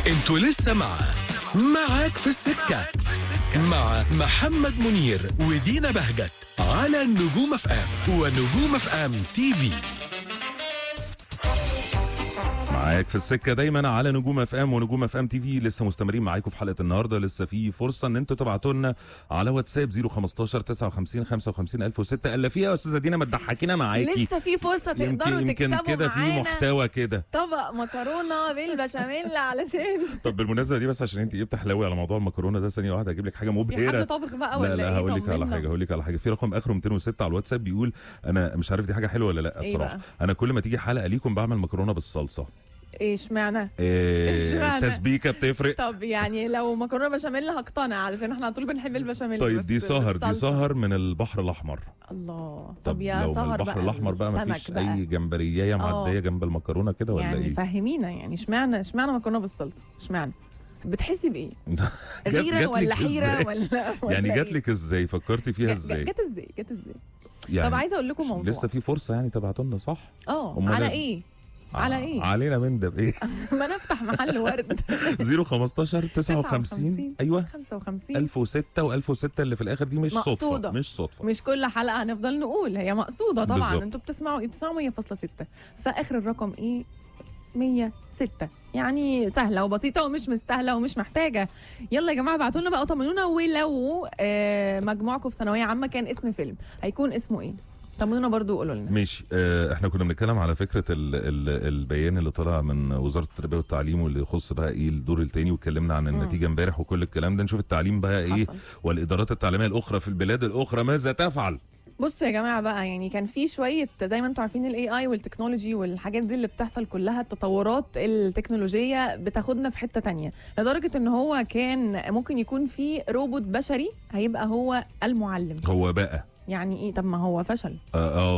انتوا لسه مع معاك في السكة مع محمد منير ودينا بهجت على النجوم اف ام ونجوم اف ام تي في معاك في السكه دايما على نجوم اف ام ونجوم اف ام تي في لسه مستمرين معاكم في حلقه النهارده لسه في فرصه ان انتوا تبعتوا لنا على واتساب 015 59 55 1006 الا فيها يا استاذه دينا ما تضحكينا معاكي لسه في فرصه يمكن تقدروا يمكن تكسبوا كده في معانا محتوى كده طبق مكرونه بالبشاميل علشان طب بالمناسبه دي بس عشان انت ايه بتحلوي على موضوع المكرونه ده ثانيه واحده هجيب لك حاجه في مبهره حد طابخ بقى لا ولا لا ايه هقول لك على طمنا. حاجه هقول لك على حاجه في رقم اخره 206 على الواتساب بيقول انا مش عارف دي حاجه حلوه ولا لا إيه بصراحه بقى؟ انا كل ما تيجي حلقه ليكم بعمل مكرونه بالصلصه ايه اشمعنى إيه اشمعنى؟ تسبيكه بتفرق طب يعني لو مكرونه بشاميل هقتنع علشان احنا على طول بنحب البشاميل طيب بس دي سهر دي بالصلصة. سهر من البحر الاحمر الله طب طب يا لو من سهر البحر بقى الاحمر بقى ما السمك فيش بقى. اي جمبريه معديه آه. جنب المكرونه كده ولا يعني ايه فهمينا يعني اشمعنى اشمعنى مكرونه بالصلصه اشمعنى بتحسي بايه جات- غيره جات ولا لك حيره إزاي؟ ولا ولا يعني جات إيه؟ لك ازاي فكرتي فيها جا- ازاي جت ازاي جت ازاي يعني طب عايزه اقول لكم موضوع لسه في فرصه يعني تبعتوا لنا صح اه أمال على إيه؟ ايه على ايه علينا من ده بايه ما نفتح محل ورد 015 59 ايوه 55 1006 و1006 اللي في الاخر دي مش صدفه مقصودة. مش صدفه مش كل حلقه هنفضل نقول هي مقصوده طبعا بالظبط. انتوا بتسمعوا ايه بتسمعوا 100.6 فاخر الرقم ايه 106 يعني سهله وبسيطه ومش مستاهله ومش محتاجه يلا يا جماعه ابعتوا لنا بقى طمنونا ولو آه مجموعكم في ثانويه عامه كان اسم فيلم هيكون اسمه ايه طمنونا برضو وقولوا لنا ماشي آه احنا كنا بنتكلم على فكره ال ال البيان اللي طلع من وزاره التربيه والتعليم واللي يخص بقى ايه الدور الثاني واتكلمنا عن النتيجه امبارح وكل الكلام ده نشوف التعليم بقى ايه حصل. والادارات التعليميه الاخرى في البلاد الاخرى ماذا تفعل بصوا يا جماعه بقى يعني كان في شويه زي ما انتم عارفين الاي اي والتكنولوجي والحاجات دي اللي بتحصل كلها التطورات التكنولوجيه بتاخدنا في حته تانية لدرجه ان هو كان ممكن يكون في روبوت بشري هيبقى هو المعلم هو بقى يعني ايه طب ما هو فشل اه, آه